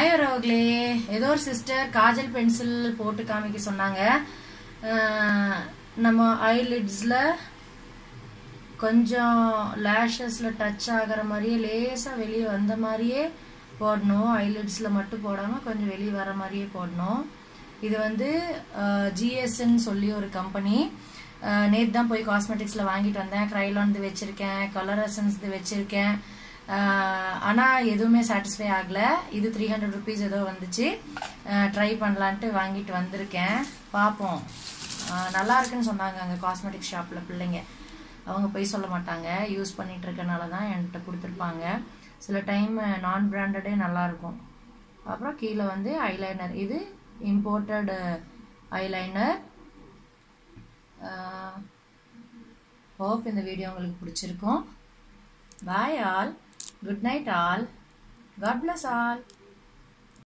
hi உறவுகளே ஏதோ ஒரு சிஸ்டர் காஜல் பென்சில் போட்டு காமிக்க சொன்னாங்க அஹ், நம்ம ஐலிட்ஸில் கொஞ்சம் லேஷஸில் டச் ஆகிற மாதிரியே லேசாக வெளியே வந்த மாதிரியே போடணும் ஐலிட்ஸில் மட்டும் போடாமல் கொஞ்சம் வெளியே வர மாதிரியே போடணும் இது வந்து ஜிஎஸ்ன்னு சொல்லி ஒரு கம்பெனி நேற்று தான் போய் காஸ்மெட்டிக்ஸில் வாங்கிட்டு வந்தேன் க்ரைலான் இது வச்சுருக்கேன் கலர் எசன்ஸ் இது வச்சுருக்கேன் ஆனால் எதுவுமே சாட்டிஸ்ஃபை ஆகலை இது த்ரீ ஹண்ட்ரட் ருபீஸ் ஏதோ வந்துச்சு ட்ரை பண்ணலான்ட்டு வாங்கிட்டு வந்திருக்கேன் பார்ப்போம் அஹ், நல்லா இருக்குன்னு சொன்னாங்க அங்கே காஸ்மெட்டிக் ஷாப்பில் பிள்ளைங்க அவங்க போய் சொல்ல மாட்டாங்க யூஸ் பண்ணிட்டு இருக்கனால தான் என்கிட்ட கொடுத்துருப்பாங்க சில டைம் நான் பிராண்டடே நல்லாயிருக்கும் அப்புறம் கீழே வந்து ஐலைனர் இது இம்போர்ட்டட் ஐலைனர் ஹோப் இந்த வீடியோ உங்களுக்கு பிடிச்சிருக்கும் bye all good night all God bless all